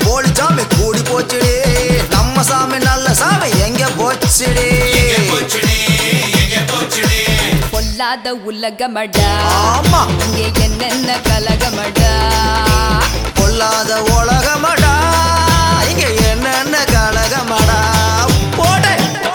போலி சாமி கூடி போச்சுடி நம்ம சாமி நல்ல சாமி எங்க போச்சுடி பொல்லாத உலகமடா ஆமா இங்கே என்னென்ன கலகமடா பொல்லாத உலகமடா இங்க என்னென்ன கலகமடா போடு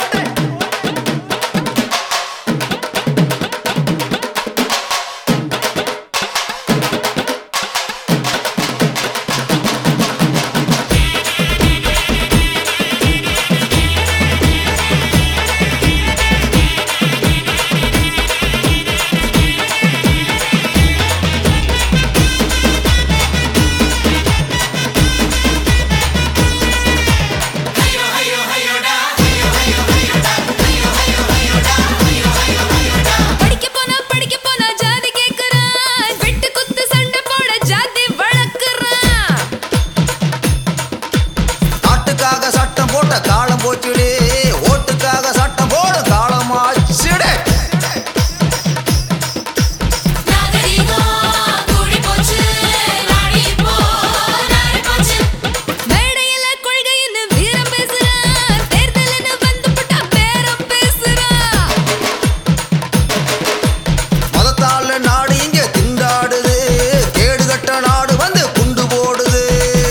படிக்க போனா படிக்க போனா ஜாதி கேக்குறான் வெட்டு குத்து சண்டை போட ஜாதி வளர்க்குறான் நாட்டுக்காக சட்டம் போட்ட காலம் போச்சுடி ஓட்டுக்காக சட்டம் போட காலம் ஆச்சுடே மேடையில கொள்கைன்னு வீரம் பேசுறான் தேர்தல்னு வந்து புட்டா பேரம் பேசுறான் மதத்தால நாடு இங்க திண்டாடுது கேடு கட்ட நாடு வந்து குண்டு போடுது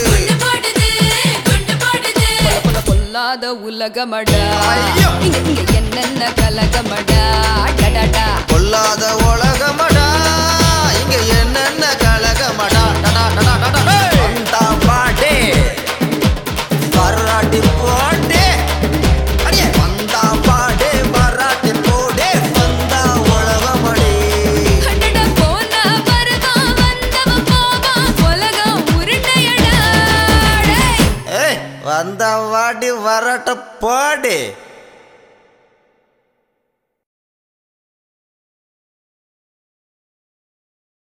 பொல பொல பொல்லாத உலகமடா ஐயோ! இங்க இங்க என்னென்ன கலகமடா டடடா பொல்லாத உலகமடா இங்க என்னென்ன கலகமடா டடா, டடா, டடா, டேய். வந்தா பாட்டே வராட்டி போட்டே அடியே வந்தா பாடே வராட்டி போடே வந்தா உலகமடே அடடா போனா வருவான் வந்தவன் போவான் உலகம் உருண்டையடா டேய் ஏய் வந்தா வாடி வரட்ட போடு